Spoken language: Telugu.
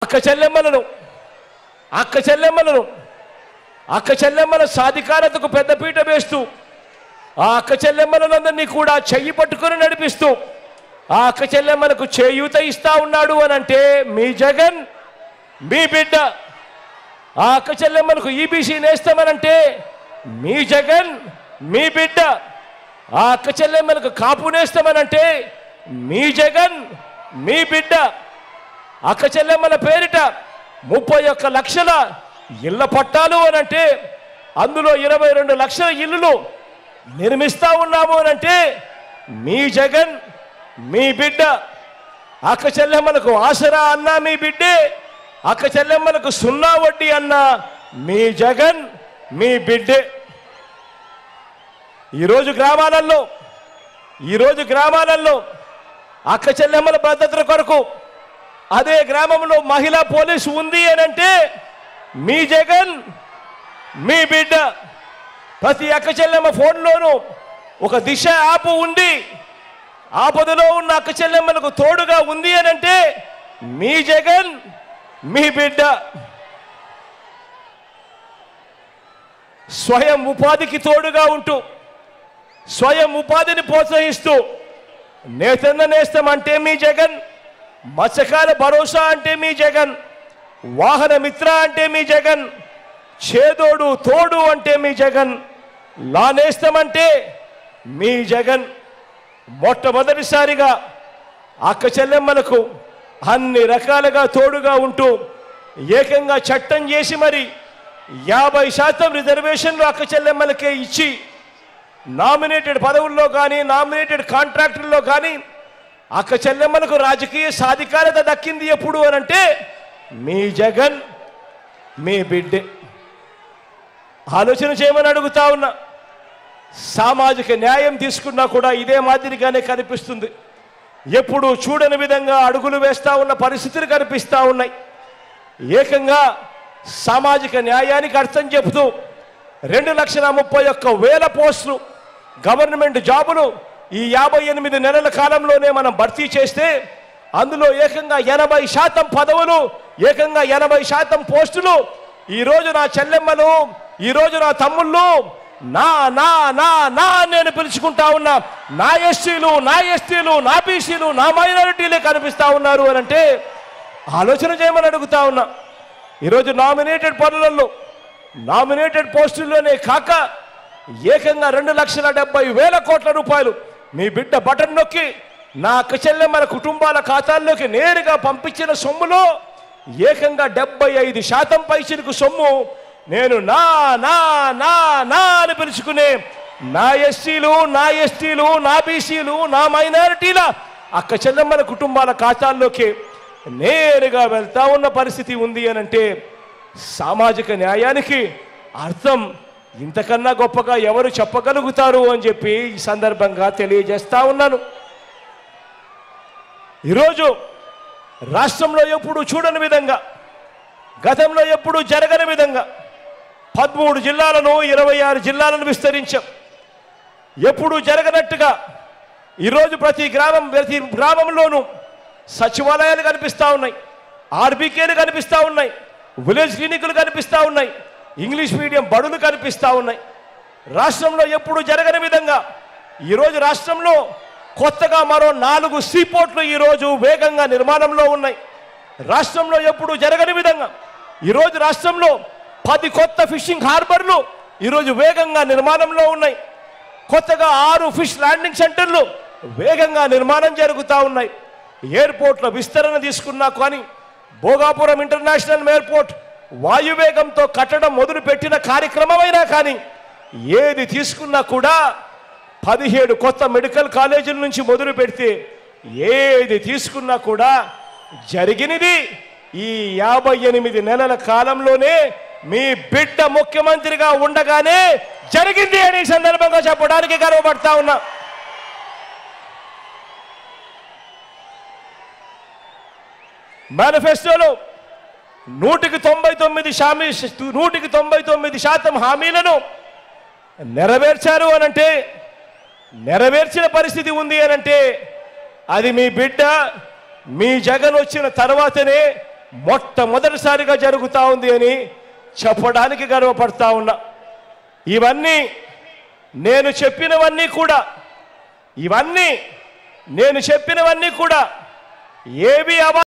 అక్క చెల్లెమ్మలను అక్క చెల్లెమ్మలను అక్క చెల్లెమ్మల సాధికారతకు పెద్దపీట వేస్తూ ఆ అక్క చెల్లెమ్మలందరినీ కూడా చెయ్యి పట్టుకొని నడిపిస్తూ ఆ అక్క చెల్లెమ్మలకు చేయూత ఇస్తా ఉన్నాడు అని అంటే మీ జగన్ మీ బిడ్డ ఆ అక్క చెల్లెమ్మలకు ఈబీసీ నేస్తామనంటే మీ జగన్ మీ బిడ్డ ఆ అక్క చెల్లెమ్మలకు కాపు నేస్తామనంటే మీ జగన్ మీ బిడ్డ అక్క చెల్లెమ్మల పేరిట ముప్పై ఒక్క లక్షల ఇళ్ల పట్టాలు అని అంటే అందులో ఇరవై రెండు లక్షల ఇల్లులు నిర్మిస్తా ఉన్నాము అని అంటే మీ జగన్ మీ బిడ్డ అక్క చెల్లెమ్మలకు ఆసరా అన్నా మీ బిడ్డే అక్క చెల్లెమ్మలకు సున్నా వడ్డీ అన్నా మీ జగన్ మీ బిడ్డే ఈరోజు గ్రామాలలో ఈరోజు గ్రామాలలో అక్క చెల్లెమ్మల భద్రత కొరకు అదే గ్రామంలో మహిళా పోలీసు ఉంది అని అంటే మీ జగన్ మీ బిడ్డ ప్రతి అక్క చెల్లెమ్మ ఫోన్లోనూ ఒక దిశ యాప్ ఉండి ఆపదలో ఉన్న అక్క చెల్లెమ్మలకు తోడుగా ఉంది అని అంటే మీ జగన్ మీ బిడ్డ స్వయం ఉపాధికి తోడుగా ఉంటూ స్వయం ఉపాధిని ప్రోత్సహిస్తూ నేతన్న నేస్తం అంటే మీ జగన్ మత్స్యకాల భరోసా అంటే మీ జగన్ వాహన మిత్ర అంటే మీ జగన్ చేదోడు తోడు అంటే మీ జగన్ లానేస్తం అంటే మీ జగన్ మొట్టమొదటిసారిగా అక్క చెల్లెమ్మలకు అన్ని రకాలుగా తోడుగా ఉంటూ ఏకంగా చట్టం చేసి మరి యాభై శాతం రిజర్వేషన్లు అక్క చెల్లెమ్మలకే ఇచ్చి నామినేటెడ్ పదవుల్లో కానీ నామినేటెడ్ కాంట్రాక్టుల్లో కానీ అక్క చెల్లెమ్మలకు రాజకీయ సాధికారత దక్కింది ఎప్పుడు అని అంటే మీ జగన్ మీ బిడ్డే ఆలోచన చేయమని అడుగుతా ఉన్నా సామాజిక న్యాయం తీసుకున్నా కూడా ఇదే మాదిరిగానే కనిపిస్తుంది ఎప్పుడు చూడని విధంగా అడుగులు వేస్తా ఉన్న పరిస్థితులు కనిపిస్తా ఉన్నాయి ఏకంగా సామాజిక న్యాయానికి అర్థం చెబుతూ రెండు లక్షల ముప్పై ఒక్క వేల పోస్టులు గవర్నమెంట్ జాబులు ఈ యాభై ఎనిమిది నెలల కాలంలోనే మనం భర్తీ చేస్తే అందులో ఏకంగా ఎనభై శాతం పదవులు ఏకంగా ఎనభై శాతం పోస్టులు ఈరోజు నా చెల్లెమ్మలు ఈరోజు నా తమ్ముళ్ళు నా నా నా నా అని నేను పిలుచుకుంటా ఉన్నా నా ఎస్సీలు నా ఎస్టీలు నా బీసీలు నా మైనారిటీలే కనిపిస్తా ఉన్నారు అని అంటే ఆలోచన చేయమని అడుగుతా ఉన్నా ఈరోజు నామినేటెడ్ పనులలో నామినేటెడ్ పోస్టుల్లోనే కాక ఏకంగా రెండు లక్షల డెబ్బై వేల కోట్ల రూపాయలు మీ బిడ్డ బటన్ నొక్కి నా అక్క చెల్లెమ్మల కుటుంబాల ఖాతాల్లోకి నేరుగా పంపించిన సొమ్ములో ఏకంగా డెబ్బై ఐదు శాతం పైసలకు సొమ్ము నేను నా నా నా నా అని పిలుచుకునే నా ఎస్సీలు నా ఎస్టీలు నా బీసీలు నా మైనారిటీల అక్క చెల్లెమ్మల కుటుంబాల ఖాతాల్లోకి నేరుగా వెళ్తా ఉన్న పరిస్థితి ఉంది అని అంటే సామాజిక న్యాయానికి అర్థం ఇంతకన్నా గొప్పగా ఎవరు చెప్పగలుగుతారు అని చెప్పి ఈ సందర్భంగా తెలియజేస్తా ఉన్నాను ఈరోజు రాష్ట్రంలో ఎప్పుడు చూడని విధంగా గతంలో ఎప్పుడు జరగని విధంగా పదమూడు జిల్లాలను ఇరవై ఆరు జిల్లాలను విస్తరించాం ఎప్పుడు జరగనట్టుగా ఈరోజు ప్రతి గ్రామం ప్రతి గ్రామంలోనూ సచివాలయాలు కనిపిస్తూ ఉన్నాయి ఆర్బీకేలు కనిపిస్తూ ఉన్నాయి విలేజ్ క్లినిక్లు కనిపిస్తూ ఉన్నాయి ఇంగ్లీష్ మీడియం బడులు కనిపిస్తూ ఉన్నాయి రాష్ట్రంలో ఎప్పుడు జరగని విధంగా ఈరోజు రాష్ట్రంలో కొత్తగా మరో నాలుగు సీపోర్ట్లు ఈరోజు వేగంగా నిర్మాణంలో ఉన్నాయి రాష్ట్రంలో ఎప్పుడు జరగని విధంగా ఈరోజు రాష్ట్రంలో పది కొత్త ఫిషింగ్ హార్బర్లు ఈరోజు వేగంగా నిర్మాణంలో ఉన్నాయి కొత్తగా ఆరు ఫిష్ ల్యాండింగ్ సెంటర్లు వేగంగా నిర్మాణం జరుగుతూ ఉన్నాయి ఎయిర్పోర్ట్ల విస్తరణ తీసుకున్నా కానీ భోగాపురం ఇంటర్నేషనల్ ఎయిర్పోర్ట్ వాయువేగంతో కట్టడం మొదలు పెట్టిన కార్యక్రమమైనా కానీ ఏది తీసుకున్నా కూడా పదిహేడు కొత్త మెడికల్ కాలేజీల నుంచి మొదలు పెడితే ఏది తీసుకున్నా కూడా జరిగినది ఈ యాభై ఎనిమిది నెలల కాలంలోనే మీ బిడ్డ ముఖ్యమంత్రిగా ఉండగానే జరిగింది అని ఈ సందర్భంగా చెప్పడానికి గర్వపడతా ఉన్నా మేనిఫెస్టోలో నూటికి తొంభై తొమ్మిది హామీ నూటికి తొంభై తొమ్మిది శాతం హామీలను నెరవేర్చారు అనంటే నెరవేర్చిన పరిస్థితి ఉంది అనంటే అది మీ బిడ్డ మీ జగన్ వచ్చిన తర్వాతనే మొట్టమొదటిసారిగా జరుగుతూ ఉంది అని చెప్పడానికి గర్వపడతా ఉన్నా ఇవన్నీ నేను చెప్పినవన్నీ కూడా ఇవన్నీ నేను చెప్పినవన్నీ కూడా ఏవి అవ